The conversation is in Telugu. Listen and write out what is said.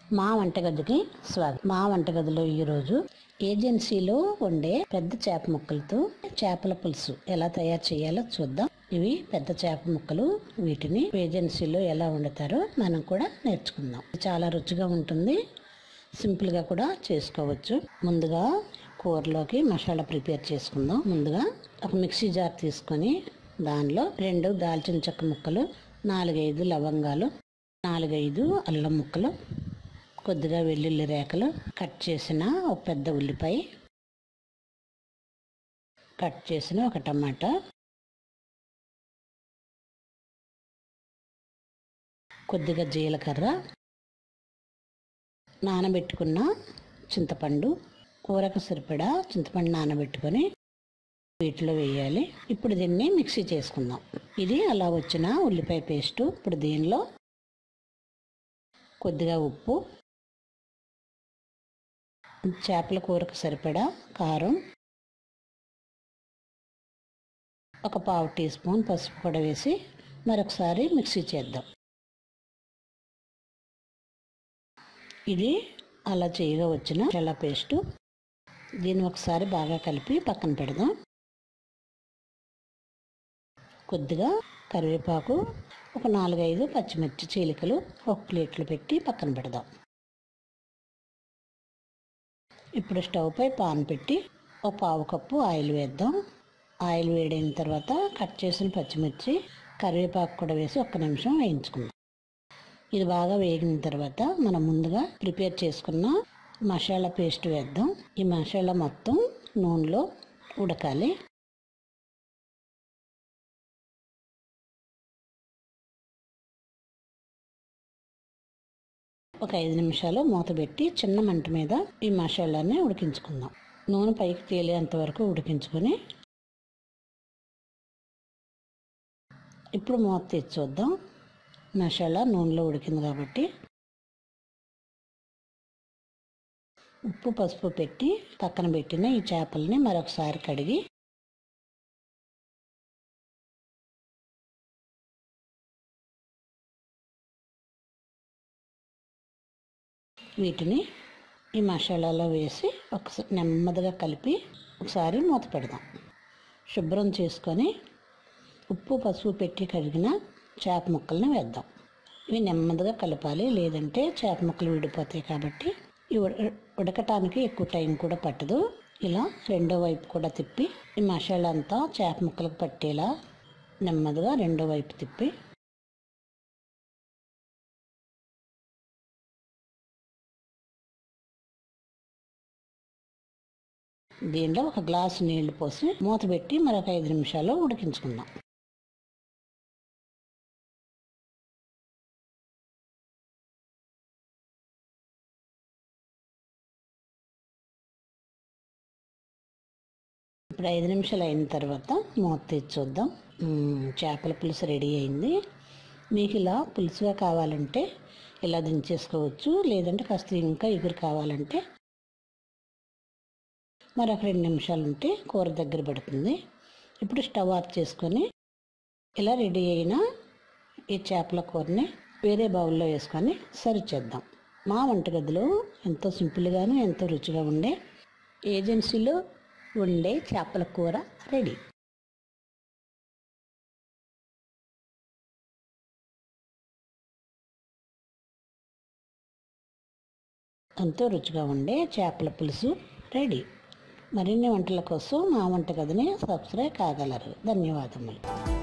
మా వంటగదికి స్వాగతం మా వంటగదిలో ఈరోజు ఏజెన్సీలో వండే పెద్ద చేప ముక్కలతో చేపల పులుసు ఎలా తయారు చేయాలో చూద్దాం ఇవి పెద్ద చేప ముక్కలు వీటిని ఏజెన్సీలో ఎలా వండుతారో మనం కూడా నేర్చుకుందాం చాలా రుచిగా ఉంటుంది సింపుల్గా కూడా చేసుకోవచ్చు ముందుగా కూరలోకి మసాలా ప్రిపేర్ చేసుకుందాం ముందుగా ఒక మిక్సీ జార్ తీసుకొని దానిలో రెండు దాల్చిన చెక్క ముక్కలు నాలుగైదు లవంగాలు నాలుగైదు అల్లం ముక్కలు కొద్దిగా వెల్లుల్లి రేకలు కట్ చేసిన ఒక పెద్ద ఉల్లిపాయ కట్ చేసిన ఒక టమాటా కొద్దిగా జీలకర్ర నానబెట్టుకున్న చింతపండు కూరకు సరిపడా చింతపండు నానబెట్టుకొని వీటిలో వేయాలి ఇప్పుడు దీన్ని మిక్సీ చేసుకుందాం ఇది అలా వచ్చిన ఉల్లిపాయ పేస్టు ఇప్పుడు దీనిలో కొద్దిగా ఉప్పు చేపల కూరకు సరిపడా కారం ఒక పావు టీ స్పూన్ పసుపు కూడా వేసి మరొకసారి మిక్సీ చేద్దాం ఇది అలా చేయగా వచ్చిన చల్ల పేస్టు దీన్ని ఒకసారి బాగా కలిపి పక్కన పెడదాం కొద్దిగా కరివేపాకు ఒక నాలుగైదు పచ్చిమిర్చి చీలికలు ఒక ప్లేట్లు పెట్టి పక్కన పెడదాం ఇప్పుడు స్టవ్ పై పాన్ పెట్టి ఒక పావు కప్పు ఆయిల్ వేద్దాం ఆయిల్ వేడైన తర్వాత కట్ చేసిన పచ్చిమిర్చి కరివేపాకు కూడా వేసి ఒక్క నిమిషం వేయించుకుందాం ఇది బాగా వేగిన తర్వాత మనం ముందుగా ప్రిపేర్ చేసుకున్న మసాలా పేస్ట్ వేద్దాం ఈ మసాలా మొత్తం నూనెలో ఉడకాలి ఒక ఐదు నిమిషాలు మూత పెట్టి చిన్న మంట మీద ఈ మసాలాని ఉడికించుకుందాం నూనె పైకి తేలేంత వరకు ఉడికించుకొని ఇప్పుడు మూత తెచ్చి చూద్దాం మసాలా నూనెలో ఉడికింది కాబట్టి ఉప్పు పసుపు పెట్టి పక్కన పెట్టిన ఈ చేపల్ని మరొకసారి కడిగి వీటిని ఈ మసాలాలో వేసి ఒకసారి నెమ్మదిగా కలిపి ఒకసారి మూత పెడదాం శుభ్రం చేసుకొని ఉప్పు పసుపు పెట్టి కడిగిన చేప ముక్కల్ని వేద్దాం ఇవి నెమ్మదిగా కలపాలి లేదంటే చేప ముక్కలు విడిపోతాయి కాబట్టి ఇవి ఉడ- ఉడకటానికి ఎక్కువ టైం కూడా పట్టదు ఇలా రెండో వైపు కూడా తిప్పి ఈ మసాలా అంతా చేప ముక్కలకు పట్టేలా నెమ్మదిగా రెండో వైపు తిప్పి దీనిలో ఒక గ్లాసు నీళ్లు పోసి మూత పెట్టి మరొక ఐదు నిమిషాలు ఉడికించుకుందాం ఇప్పుడు ఐదు నిమిషాలు అయిన తర్వాత మూత తెచ్చి చూద్దాం మ్మ్, చేపల పులుసు రెడీ అయింది మీకు ఇలా పులుసుగా కావాలంటే ఇలా దించేసుకోవచ్చు లేదంటే కాస్త ఇంకా ఎగురు కావాలంటే మరొక రెండు నిమిషాలు ఉంటే కూర దగ్గర పడుతుంది ఇప్పుడు స్టవ్ ఆఫ్ చేసుకొని ఇలా రెడీ అయిన ఈ చేపల కూరని వేరే బౌల్లో వేసుకొని సర్వ్ చేద్దాం మా వంటగదిలో ఎంతో సింపుల్గాను ఎంతో రుచిగా ఉండే ఏజెన్సీలో ఉండే చేపల కూర రెడీ ఎంతో రుచిగా ఉండే చేపల పులుసు రెడీ మరిన్ని వంటల కోసం మా వంటగదిని సబ్స్క్రైబ్ కాగలరు ధన్యవాదములు